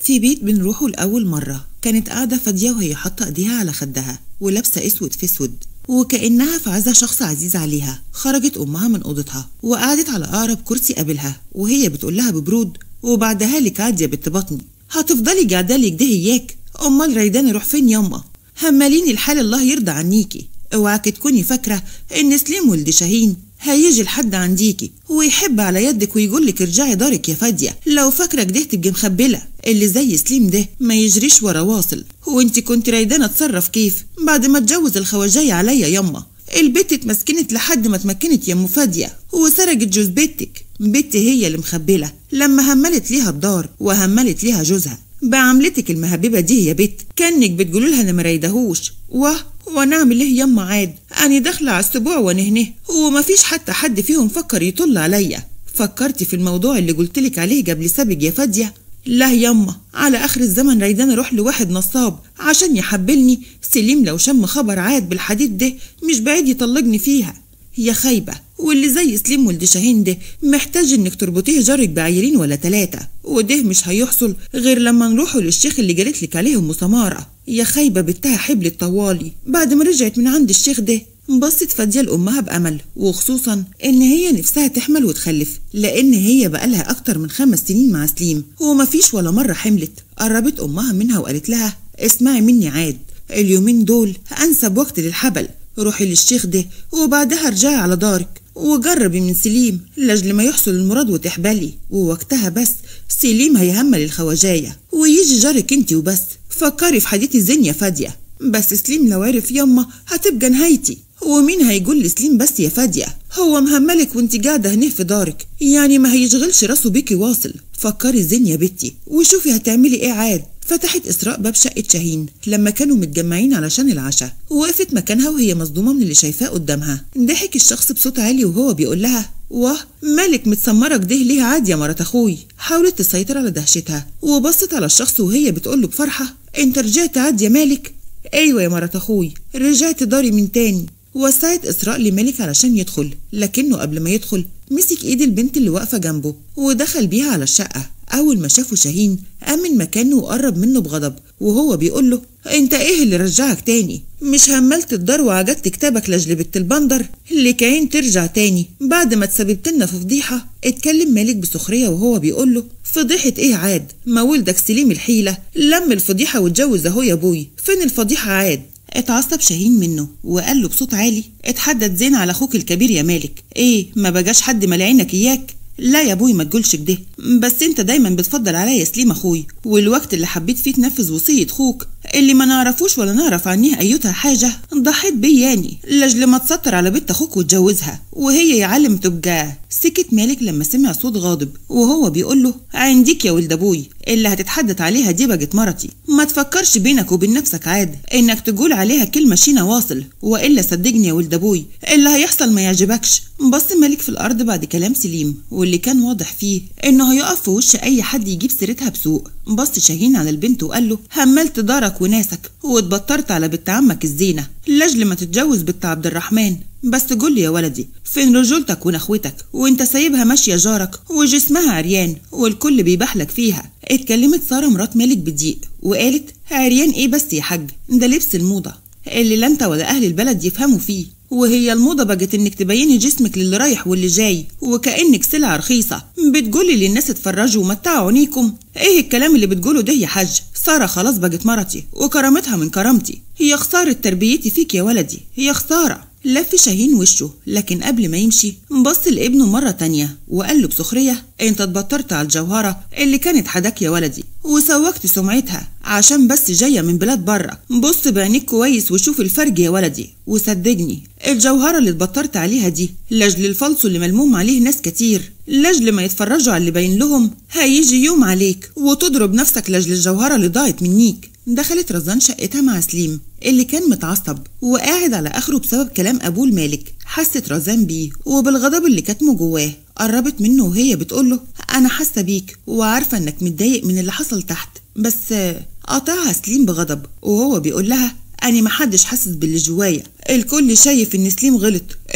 في بيت بنروحه لأول مرة كانت قاعدة فاضية وهي حاطة ايديها على خدها ولابسة اسود في اسود وكأنها في عزا شخص عزيز عليها خرجت أمها من أوضتها وقعدت على أقرب كرسي قابلها وهي بتقول لها ببرود وبعدها لك عاد يا بنت بطني هتفضلي قاعدة لك ده إياك أمال ريدان روح فين ياما هماليني الحال الله يرضى عنيكي اوعاك تكوني فاكرة إن سليم ولد شاهين هيجي لحد عنديكي ويحب على يدك ويقولك ارجعي دارك يا فادية لو فاكرة كده تبقي مخبلة اللي زي سليم ده ما يجريش ورا واصل وانت كنت رايدانة اتصرف كيف بعد ما اتجوز الخواجاي عليا يما البت اتمسكنت لحد ما اتمكنت يا ام فادية وسرقت جوز بنتك بنتي هي اللي مخبلة لما هملت ليها الدار وهملت ليها جوزها بعملتك المهببة دي يا بت كانك بتقولوا لها انا مريدهوش واه ونعمل ايه يما عاد انا داخله على السبوع ونهنه ومفيش حتى حد فيهم فكر يطل عليا فكرتي في الموضوع اللي قلتلك عليه قبل سابق يا فادية لا يما على اخر الزمن ريدان اروح لواحد نصاب عشان يحبلني سليم لو شم خبر عاد بالحديد ده مش بعيد يطلقني فيها يا خايبة واللي زي سليم ولد شاهين ده محتاج انك تربطيه جارك بعيرين ولا تلاتة وده مش هيحصل غير لما نروحوا للشيخ اللي جالتلك عليه ام سمارة يا خايبة بنتها حبلت طوالي بعد ما رجعت من عند الشيخ ده بصت فادية لأمها بأمل وخصوصا إن هي نفسها تحمل وتخلف لأن هي بقالها أكتر من خمس سنين مع سليم ومفيش ولا مرة حملت قربت أمها منها وقالت لها اسمعي مني عاد اليومين دول أنسب وقت للحبل روحي للشيخ ده وبعدها ارجعي على دارك وجربي من سليم لاجل ما يحصل المراد وتحبلي ووقتها بس سليم هيهمل الخواجاية ويجي جارك انتي وبس فكري في حديث الزين يا فادية بس سليم لو عرف يما هتبقى نهايتي ومين هيقول لسليم بس يا فادية هو مهملك وانت قاعدة هنا في دارك يعني ما هيشغلش راسه بيكي واصل فكري الزين يا بنتي وشوفي هتعملي ايه عاد فتحت إسراء باب شقة شاهين لما كانوا متجمعين علشان العشاء وقفت مكانها وهي مصدومة من اللي شايفاه قدامها ضحك الشخص بصوت عالي وهو بيقول لها واه مالك متسمرة كده ليه عاد يا مرات أخوي حاولت تسيطر على دهشتها وبصت على الشخص وهي بتقوله بفرحة انت رجعت عاد يا مالك ايوه يا مرات أخوي رجعت داري من تاني وسعت إسراء لمالك علشان يدخل لكنه قبل ما يدخل مسك إيد البنت اللي واقفة جنبه ودخل بيها على الشقة أول ما شافه شاهين قام من مكانه وقرب منه بغضب وهو بيقول له أنت إيه اللي رجعك تاني؟ مش هملت الدار وعجبت كتابك لاجل بنت البندر اللي كاين ترجع تاني بعد ما تسببت لنا في فضيحة اتكلم مالك بسخرية وهو بيقول له فضيحة إيه عاد؟ ما ولدك سليم الحيلة لم الفضيحة واتجوز أهو يا أبوي فين الفضيحة عاد؟ اتعصب شاهين منه وقال له بصوت عالي اتحدد زين على اخوك الكبير يا مالك ايه ما بقاش حد ملعينك اياك لا يا ابوي ما تقولش كده بس انت دايما بتفضل عليا سليم اخوي والوقت اللي حبيت فيه تنفذ وصية اخوك اللي ما نعرفوش ولا نعرف عنيه ايتها حاجة ضحيت بيه يعني لاجل ما تسطر على بنت اخوك وتجوزها وهي يا علم تبقى سكت مالك لما سمع صوت غاضب وهو بيقول له عندك يا ولد ابوي اللي هتتحدث عليها دي بقت مرتي ما تفكرش بينك وبين نفسك عاد انك تقول عليها كلمه شينه واصل والا صدقني يا ولد ابوي اللي هيحصل ما يعجبكش بص مالك في الارض بعد كلام سليم واللي كان واضح فيه انه هيقف في وش اي حد يجيب سيرتها بسوء بص شاهين على البنت وقال له هملت دارك وناسك واتبطرت على بنت عمك الزينه لاجل ما تتجوز بنت عبد الرحمن بس قول لي يا ولدي فين رجولتك ونخوتك وانت سايبها ماشيه جارك وجسمها عريان والكل بيبحلك فيها اتكلمت ساره مرات مالك بضيق وقالت عريان ايه بس يا حاج ده لبس الموضه اللي لا انت ولا اهل البلد يفهموا فيه وهي الموضة بقت انك تبيني جسمك للي رايح واللي جاي وكأنك سلعة رخيصة بتقولي للناس اتفرجوا ومتعوا عينيكم ايه الكلام اللي بتقوله ده يا حاج سارة خلاص بقت مرتي وكرامتها من كرامتي هي خسارة تربيتي فيك يا ولدي هي خسارة لف شاهين وشه لكن قبل ما يمشي بص لابنه مرة تانية وقال له بسخرية انت اتبطرت على الجوهرة اللي كانت حداك يا ولدي وسوقت سمعتها عشان بس جاية من بلاد بره بص بعينيك كويس وشوف الفرج يا ولدي وصدقني الجوهرة اللي اتبطرت عليها دي لاجل الفلص اللي ملموم عليه ناس كتير لاجل ما يتفرجوا على اللي باين لهم هيجي يوم عليك وتضرب نفسك لاجل الجوهرة اللي ضاعت منيك دخلت رزان شقتها مع سليم اللي كان متعصب وقاعد على اخره بسبب كلام ابوه المالك حست رزان بيه وبالغضب اللي كاتمه جواه قربت منه وهي بتقوله انا حاسه بيك وعارفه انك متضايق من اللي حصل تحت بس قطعها سليم بغضب وهو بيقول لها أنا محدش حاسس باللي جوايا الكل شايف إن سليم غلط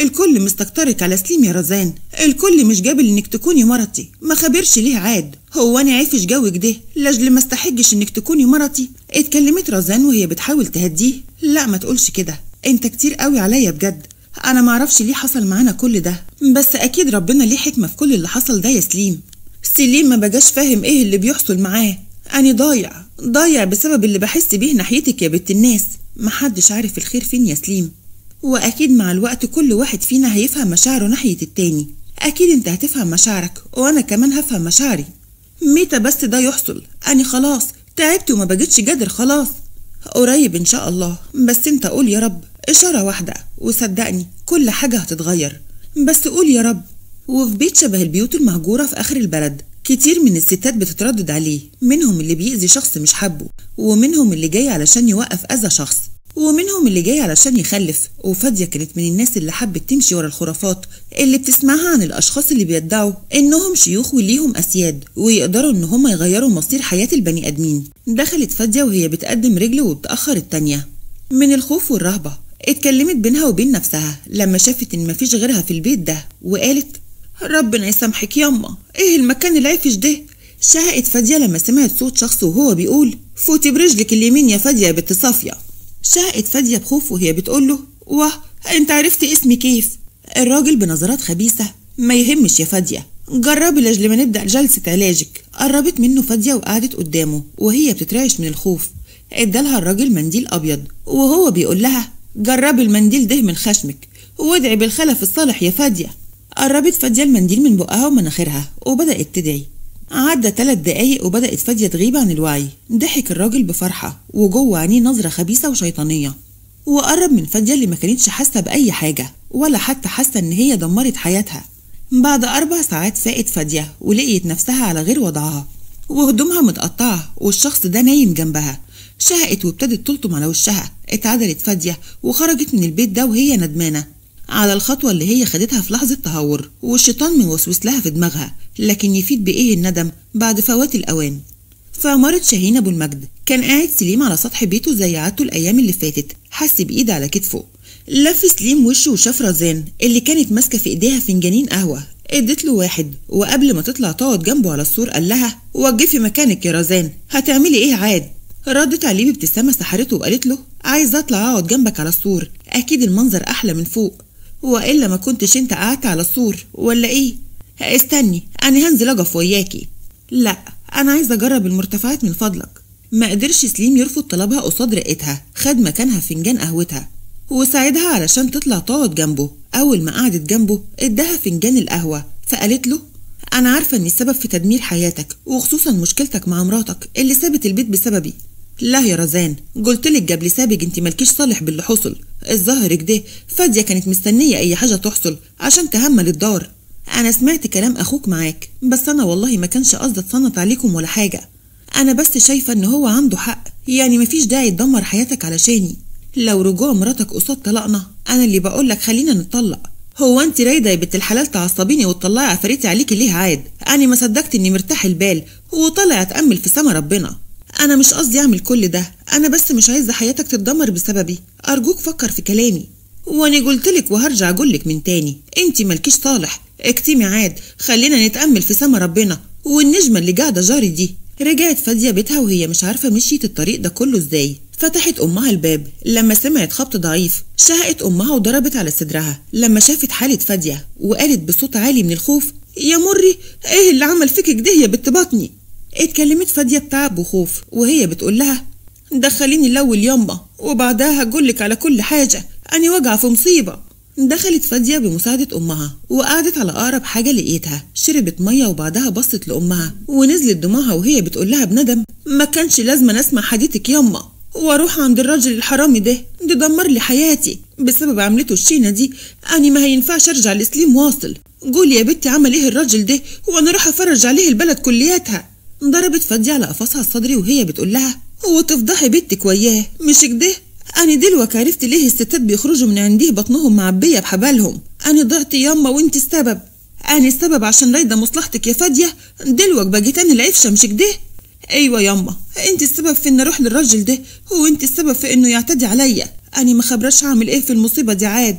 الكل مستكترك على سليم يا رزان الكل مش جابل انك تكوني مرتي ما خبرش ليه عاد هو انا عايفش جو كده لاجل ما استحجش انك تكوني مرتي اتكلمت رزان وهي بتحاول تهديه لا ما تقولش كده انت كتير قوي عليا بجد انا معرفش ليه حصل معانا كل ده بس اكيد ربنا ليه حكمه في كل اللي حصل ده يا سليم سليم ما بقاش فاهم ايه اللي بيحصل معاه أنا ضايع ضايع بسبب اللي بحس بيه ناحيتك يا بنت الناس محدش عارف الخير فين يا سليم وأكيد مع الوقت كل واحد فينا هيفهم مشاعره ناحية التاني أكيد أنت هتفهم مشاعرك وأنا كمان هفهم مشاعري متى بس ده يحصل أنا خلاص تعبت وما بقتش قادر خلاص قريب إن شاء الله بس أنت قول يا رب إشارة واحدة وصدقني كل حاجة هتتغير بس قول يا رب وفي بيت شبه البيوت المهجورة في آخر البلد كتير من الستات بتتردد عليه منهم اللي بيأذي شخص مش حبه ومنهم اللي جاي علشان يوقف أذى شخص ومنهم اللي جاي علشان يخلف وفادية كانت من الناس اللي حبت تمشي ورا الخرافات اللي بتسمعها عن الأشخاص اللي بيدعوا إنهم شيوخ وليهم أسياد ويقدروا إن هم يغيروا مصير حياة البني آدمين دخلت فادية وهي بتقدم رجل وبتأخر التانية من الخوف والرهبة اتكلمت بينها وبين نفسها لما شافت إن مفيش غيرها في البيت ده وقالت ربنا يسامحك ياما ايه المكان العفش ده شهقت فادية لما سمعت صوت شخص وهو بيقول فوتي برجلك اليمين يا فادية يا بنت صافية شهقت فادية بخوف وهي بتقول له واه انت عرفت اسمي كيف الراجل بنظرات خبيثة ما يهمش يا فادية جربي لاجل ما نبدأ جلسة علاجك قربت منه فادية وقعدت قدامه وهي بتترعش من الخوف ادالها الراجل منديل أبيض وهو بيقول لها جربي المنديل ده من خشمك وادعي بالخلف الصالح يا فادية قربت فادية المنديل من بقها ومناخيرها وبدأت تدعي عدى ثلاث دقايق وبدأت فادية تغيب عن الوعي ضحك الراجل بفرحة وجوه عينيه نظرة خبيثة وشيطانية وقرب من فادية اللي ما كانتش حاسة بأي حاجة ولا حتى حاسة إن هي دمرت حياتها بعد أربع ساعات فاقت فادية ولقيت نفسها على غير وضعها وهدومها متقطعة والشخص ده نايم جنبها شهقت وابتدت تلطم على وشها اتعدلت فادية وخرجت من البيت ده وهي ندمانة على الخطوة اللي هي خدتها في لحظة تهور والشيطان موسوس لها في دماغها لكن يفيد بإيه الندم بعد فوات الأوان فأمرت شاهين أبو المجد كان قاعد سليم على سطح بيته زي عادته الأيام اللي فاتت حس بإيد على كتفه لف سليم وشه وشاف رزان اللي كانت ماسكة في إيديها فنجانين قهوة ادت له واحد وقبل ما تطلع تقعد جنبه على السور قال لها وقفي مكانك يا رزان هتعملي ايه عاد ردت عليه بابتسامة سحرته وقالت له عايزة اطلع اقعد جنبك على السور اكيد المنظر احلى من فوق والا ما كنتش انت قعدت على السور ولا ايه استني انا هنزل اقف وياكي لا انا عايزه اجرب المرتفعات من فضلك ما قدرش سليم يرفض طلبها قصاد رقتها خد مكانها فنجان قهوتها وساعدها علشان تطلع تقعد جنبه اول ما قعدت جنبه اداها فنجان القهوه فقالت له انا عارفه اني السبب في تدمير حياتك وخصوصا مشكلتك مع مراتك اللي سابت البيت بسببي لا يا رزان قلتلك قبل سابق انت مالكيش صالح باللي حصل الظاهر كده فادية كانت مستنية أي حاجة تحصل عشان تهمل الدار أنا سمعت كلام أخوك معاك بس أنا والله ما كانش قصدي أتصنت عليكم ولا حاجة أنا بس شايفة إن هو عنده حق يعني مفيش داعي تدمر حياتك علشاني لو رجوع مراتك قصاد طلاقنا أنا اللي بقولك خلينا نتطلق هو انت رايده يا بنت الحلال تعصبيني وتطلعي عفاريتي عليكي ليه عاد انا ما صدقت اني مرتاح البال وطالع اتامل في سما ربنا انا مش قصدي اعمل كل ده انا بس مش عايزه حياتك تتدمر بسببي ارجوك فكر في كلامي وانا قلتلك وهرجع اقولك من تاني انت مالكيش صالح اكتمي عاد خلينا نتامل في سما ربنا والنجمه اللي قاعده جاري دي رجعت فاديه بيتها وهي مش عارفه مشيت الطريق ده كله ازاي فتحت امها الباب لما سمعت خبط ضعيف شهقت امها وضربت على صدرها لما شافت حاله فاديه وقالت بصوت عالي من الخوف يا مري ايه اللي عمل فيك كده يا بنت بطني اتكلمت فاديه بتعب وخوف وهي بتقول لها دخليني الاول يما وبعدها هقولك على كل حاجه اني واجعه في مصيبه دخلت فادية بمساعدة أمها وقعدت على أقرب حاجة لقيتها شربت مية وبعدها بصت لأمها ونزلت دموعها وهي بتقول لها بندم ما كانش لازم أسمع حديثك يما واروح عند الراجل الحرامي ده ده دمر لي حياتي بسبب عملته الشينة دي أني ما هينفعش أرجع لسليم واصل قولي يا بنتي عمل إيه الراجل ده وأنا أروح أفرج عليه البلد كلياتها ضربت فادية على قفصها الصدري وهي بتقول لها وتفضحي بنتك وياه مش كده أنا دلوقتي عرفت ليه الستات بيخرجوا من عنديه بطنهم معبية بحبالهم أنا ضعت ياما وانت السبب أنا السبب عشان رايدة مصلحتك يا فادية دلوقتي بقيت أنا العفشة مش كده أيوة ياما انت السبب في إن أروح للراجل ده وانت السبب في إنه يعتدي عليا أنا ما خبرش هعمل إيه في المصيبة دي عاد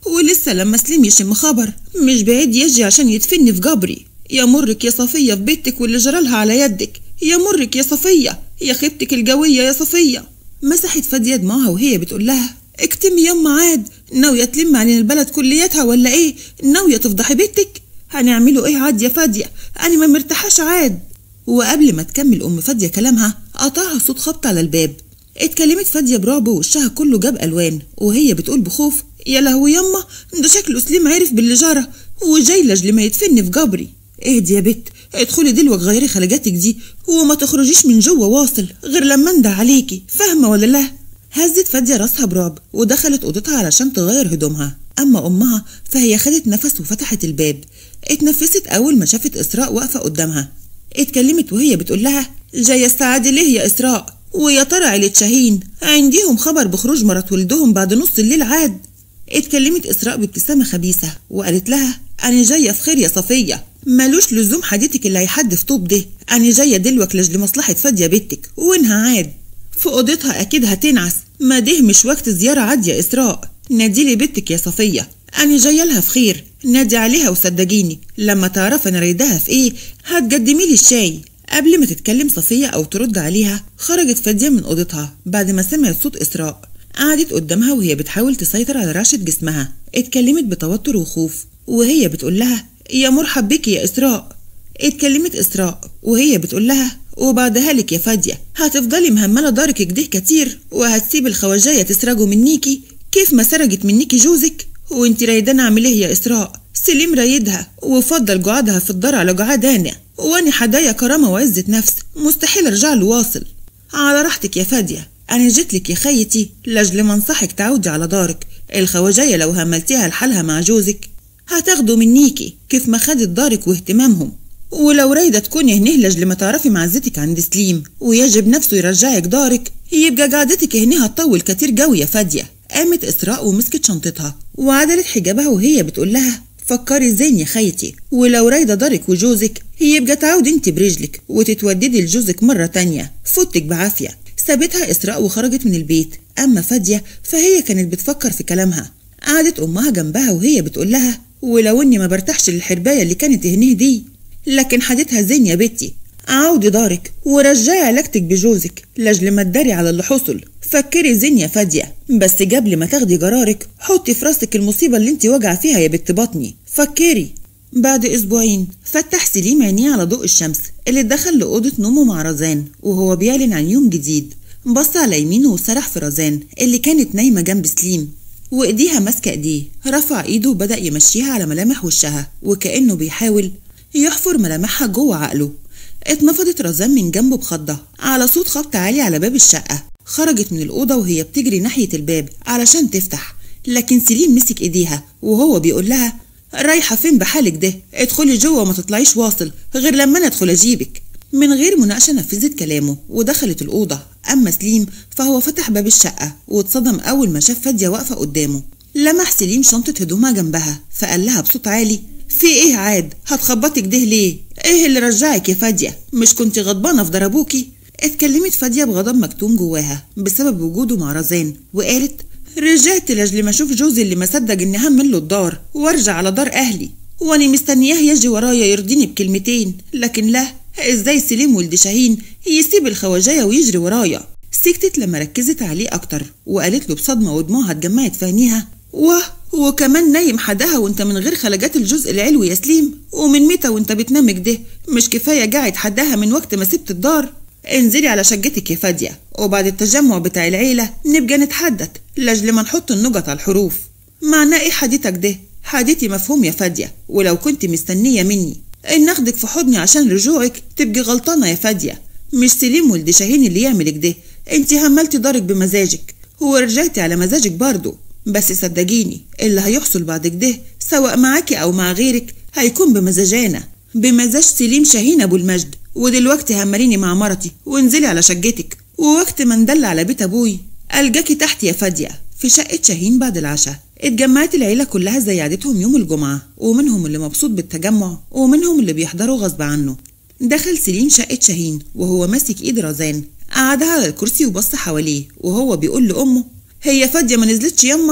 ولسه لما سليم يشم خبر مش بعيد يجي عشان يدفني في جبري يا مرك يا صفية في بيتك واللي جرالها على يدك يا مرك يا صفية يا خيبتك الجوية يا صفية مسحت فادية دموعها وهي بتقول لها اكتمي يما عاد ناوية تلم علينا البلد كلياتها ولا ايه ناوية تفضحي بيتك هنعمله ايه عاد يا فادية انا ما مرتاحاش عاد وقبل ما تكمل ام فادية كلامها قطعها صوت خبط على الباب اتكلمت فادية برعب ووشها كله جاب الوان وهي بتقول بخوف يا لهوي يما ده شكله سليم عرف باللي جرى وجاي لاجل ما يدفني في جبري اهدي يا بت ادخلي دلوك غيري خلجاتك دي وما تخرجيش من جوه واصل غير لما انده عليكي فاهمه ولا لا هزت فادية راسها برعب ودخلت اوضتها علشان تغير هدومها اما امها فهي خدت نفس وفتحت الباب اتنفست اول ما شافت اسراء واقفه قدامها اتكلمت وهي بتقول لها جايه السعاده ليه يا اسراء ويا ترى عيلة شاهين عنديهم خبر بخروج مرات ولدهم بعد نص الليل عاد اتكلمت إسراء بابتسامة خبيثة وقالت لها أنا جاية في خير يا صفية مالوش لزوم حديتك اللي هيحدف طوب ده أنا جاية دلوك لجل مصلحة فادية بنتك وينها عاد في أوضتها أكيد هتنعس ما ده مش وقت زيارة عاد يا إسراء ناديلي بنتك يا صفية أنا جاية لها في خير نادي عليها وصدقيني لما تعرف أنا رايداها في إيه هتقدمي لي الشاي قبل ما تتكلم صفية أو ترد عليها خرجت فادية من أوضتها بعد ما سمعت صوت إسراء قعدت قدامها وهي بتحاول تسيطر على رعشة جسمها اتكلمت بتوتر وخوف وهي بتقول لها يا مرحب بك يا إسراء اتكلمت إسراء وهي بتقول لها وبعدها لك يا فادية هتفضلي مهملة دارك كده كتير وهتسيب الخواجاية تسرقوا منيكي كيف ما سرقت منيكي جوزك وانت رايدانة اعمل ايه يا إسراء سليم رايدها وفضل قعدها في الدار على قعاد انا واني حدايا كرامة وعزة نفس مستحيل ارجع له واصل على راحتك يا فادية أنا جيت لك يا خيتي لأجل ما انصحك تعودي على دارك الخواجاية لو هملتيها لحالها مع جوزك هتاخدوا منيكي كيف ما خدت دارك واهتمامهم ولو رايدة تكوني هنه لأجل ما تعرفي معزتك عند سليم ويجب نفسه يرجعك دارك يبقى قعدتك هنا هتطول كتير قوي يا فادية قامت إسراء ومسكت شنطتها وعدلت حجابها وهي بتقول لها فكري زين يا خيتي ولو رايدة دارك وجوزك يبقى تعودي انت برجلك وتتوددي لجوزك مرة تانية فوتك بعافية سابتها إسراء وخرجت من البيت أما فادية فهي كانت بتفكر في كلامها قعدت أمها جنبها وهي بتقول لها ولو إني ما برتاحش للحرباية اللي كانت هنيه دي لكن حدتها زين يا بنتي عودي دارك ورجعي علاقتك بجوزك لاجل ما تداري على اللي حصل فكري زين يا فادية بس قبل ما تاخدي قرارك حطي في راسك المصيبة اللي انت واجعة فيها يا بنت بطني فكري بعد أسبوعين فتح سليم عينيه على ضوء الشمس اللي دخل لأوضة نومه مع رزان وهو بيعلن عن يوم جديد بص على يمينه وسرح في رزان اللي كانت نايمة جنب سليم وإيديها ماسكة إيديه رفع إيده وبدأ يمشيها على ملامح وشها وكأنه بيحاول يحفر ملامحها جوه عقله اتنفضت رزان من جنبه بخضة على صوت خبط عالي على باب الشقة خرجت من الأوضة وهي بتجري ناحية الباب علشان تفتح لكن سليم مسك إيديها وهو بيقول لها رايحة فين بحالك ده ادخلي جوه وما تطلعيش واصل غير لما أنا أدخل أجيبك من غير مناقشة نفذت كلامه ودخلت الأوضة أما سليم فهو فتح باب الشقة واتصدم أول ما شاف فادية واقفة قدامه لمح سليم شنطة هدومها جنبها فقال لها بصوت عالي في ايه عاد هتخبطي كده ليه ايه اللي رجعك يا فادية مش كنت غضبانة في ضربوكي اتكلمت فادية بغضب مكتوم جواها بسبب وجوده مع رزان وقالت رجعت لاجل ما اشوف جوزي اللي ما صدق اني هعمل له الدار وارجع على دار اهلي واني مستنياه يجي ورايا يرضيني بكلمتين لكن لا ازاي سليم ولد شاهين يسيب الخواجاية ويجري ورايا سكتت لما ركزت عليه اكتر وقالت له بصدمة ودموعها اتجمعت في عينيها واه وكمان نايم حدها وانت من غير خلجات الجزء العلوي يا سليم ومن متى وانت بتنام كده مش كفاية قاعد حدها من وقت ما سبت الدار انزلي على شقتك يا فادية وبعد التجمع بتاع العيلة نبقى نتحدث لاجل ما نحط النقط على الحروف معناه ايه حديتك ده حديتي مفهوم يا فادية ولو كنت مستنية مني ان اخدك في حضني عشان رجوعك تبقي غلطانة يا فادية مش سليم ولد شاهين اللي يعمل كده انت هملتي دارك بمزاجك ورجعتي على مزاجك برضه بس صدقيني اللي هيحصل بعد كده سواء معاكي او مع غيرك هيكون بمزاجانا بمزاج سليم شاهين ابو المجد ودلوقتي همريني مع مرتي وانزلي على شقتك ووقت ما ندل على بيت ابوي الجاكي تحت يا فاديه في شقه شاهين بعد العشاء اتجمعت العيلة كلها زي عادتهم يوم الجمعة ومنهم اللي مبسوط بالتجمع ومنهم اللي بيحضروا غصب عنه دخل سليم شقة شاهين وهو ماسك ايد رزان قعدها على الكرسي وبص حواليه وهو بيقول لأمه هي فادية ما نزلتش يما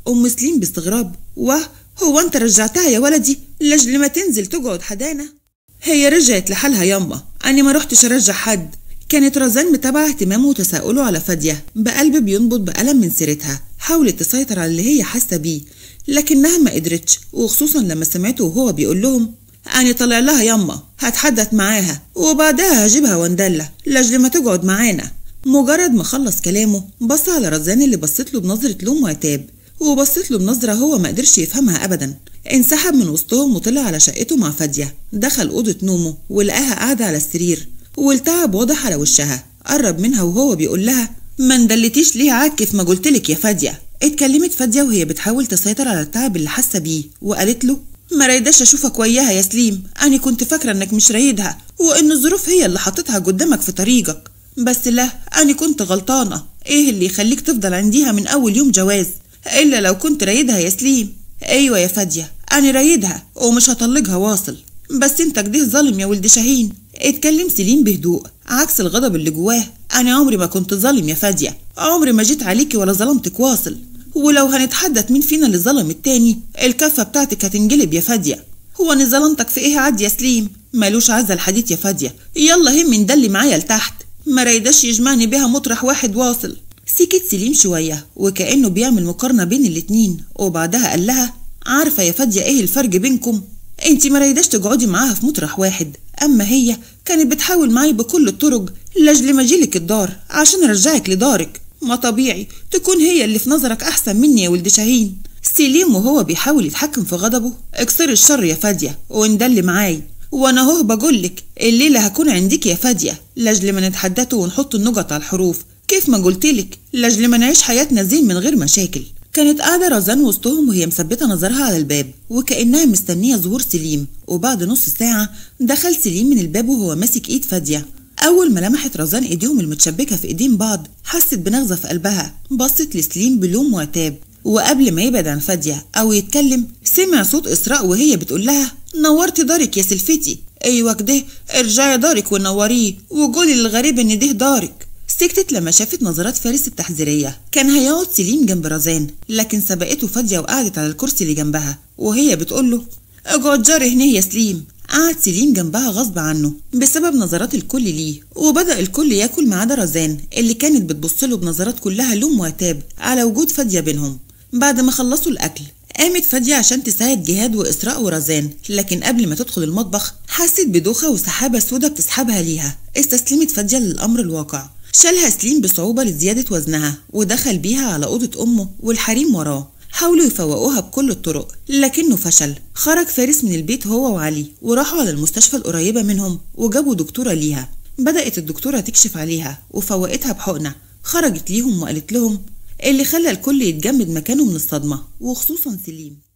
أم سليم باستغراب واه هو أنت رجعتها يا ولدي لأجل ما تنزل تقعد حدانا هي رجعت لحالها يما أنا ما رحتش أرجع حد كانت رزان متابعة اهتمامه وتساؤله على فادية بقلب بينبض بألم من سيرتها حاولت تسيطر على اللي هي حاسة بيه لكنها ما قدرتش وخصوصا لما سمعته وهو بيقول لهم أنا طالع لها يما هتحدث معاها وبعدها هجيبها وندلة لأجل ما تقعد معانا مجرد ما خلص كلامه بص على رزان اللي بصت له بنظرة لوم وعتاب وبصت له بنظرة هو ما قدرش يفهمها أبدا انسحب من وسطهم وطلع على شقته مع فادية دخل أوضة نومه ولقاها قاعدة على السرير والتعب واضح على وشها قرب منها وهو بيقول لها ما ندلتيش ليه عاكف ما قلتلك يا فادية اتكلمت فادية وهي بتحاول تسيطر على التعب اللي حاسة بيه وقالت له ما رايداش اشوفك وياها يا سليم انا كنت فاكرة انك مش رايدها وان الظروف هي اللي حطتها قدامك في طريقك بس لا انا كنت غلطانة ايه اللي يخليك تفضل عنديها من اول يوم جواز الا لو كنت رايدها يا سليم ايوه يا فادية انا رايدها ومش هطلقها واصل بس انت كده ظالم يا ولد شاهين اتكلم سليم بهدوء عكس الغضب اللي جواه انا عمري ما كنت ظالم يا فادية عمري ما جيت عليكي ولا ظلمتك واصل ولو هنتحدث مين فينا اللي ظلم التاني الكفة بتاعتك هتنجلب يا فادية هو انا ظلمتك في ايه عاد يا سليم مالوش عزة الحديث يا فادية يلا هم ندلي معايا لتحت ما رايداش يجمعني بيها مطرح واحد واصل سكت سليم شوية وكأنه بيعمل مقارنة بين الاتنين وبعدها قال لها عارفة يا فادية ايه الفرق بينكم انت ما رايداش تقعدي معاها في مطرح واحد اما هي كانت بتحاول معي بكل الطرق لاجل ما اجيلك الدار عشان ارجعك لدارك ما طبيعي تكون هي اللي في نظرك احسن مني يا ولد شاهين سليم وهو بيحاول يتحكم في غضبه اكسر الشر يا فادية وندل معاي وانا اهو بقولك الليلة هكون عندك يا فادية لاجل ما نتحدثوا ونحط النقط على الحروف كيف ما قلتلك لاجل ما نعيش حياتنا زين من غير مشاكل كانت قاعدة رزان وسطهم وهي مثبتة نظرها على الباب وكأنها مستنية ظهور سليم وبعد نص ساعة دخل سليم من الباب وهو ماسك ايد فادية أول ما لمحت رزان ايديهم المتشبكة في ايدين بعض حست بنغزة في قلبها بصت لسليم بلوم وعتاب وقبل ما يبعد عن فادية أو يتكلم سمع صوت إسراء وهي بتقول لها نورتي دارك يا سلفتي أيوة كده ارجعي دارك ونوريه وقولي للغريب إن ده دارك سكتت لما شافت نظرات فارس التحذيرية كان هيقعد سليم جنب رزان لكن سبقته فادية وقعدت على الكرسي اللي جنبها وهي بتقول له اقعد جاري هنا يا سليم قعد سليم جنبها غصب عنه بسبب نظرات الكل ليه وبدأ الكل ياكل ما عدا رزان اللي كانت بتبصله بنظرات كلها لوم وعتاب على وجود فادية بينهم بعد ما خلصوا الأكل قامت فادية عشان تساعد جهاد وإسراء ورزان لكن قبل ما تدخل المطبخ حست بدوخة وسحابة سودة بتسحبها ليها استسلمت فادية للأمر الواقع شالها سليم بصعوبة لزيادة وزنها ودخل بيها على أوضة أمه والحريم وراه حاولوا يفوقوها بكل الطرق لكنه فشل خرج فارس من البيت هو وعلي وراحوا على المستشفى القريبة منهم وجابوا دكتورة ليها بدأت الدكتورة تكشف عليها وفوقتها بحقنة خرجت ليهم وقالت لهم اللي خلى الكل يتجمد مكانه من الصدمة وخصوصا سليم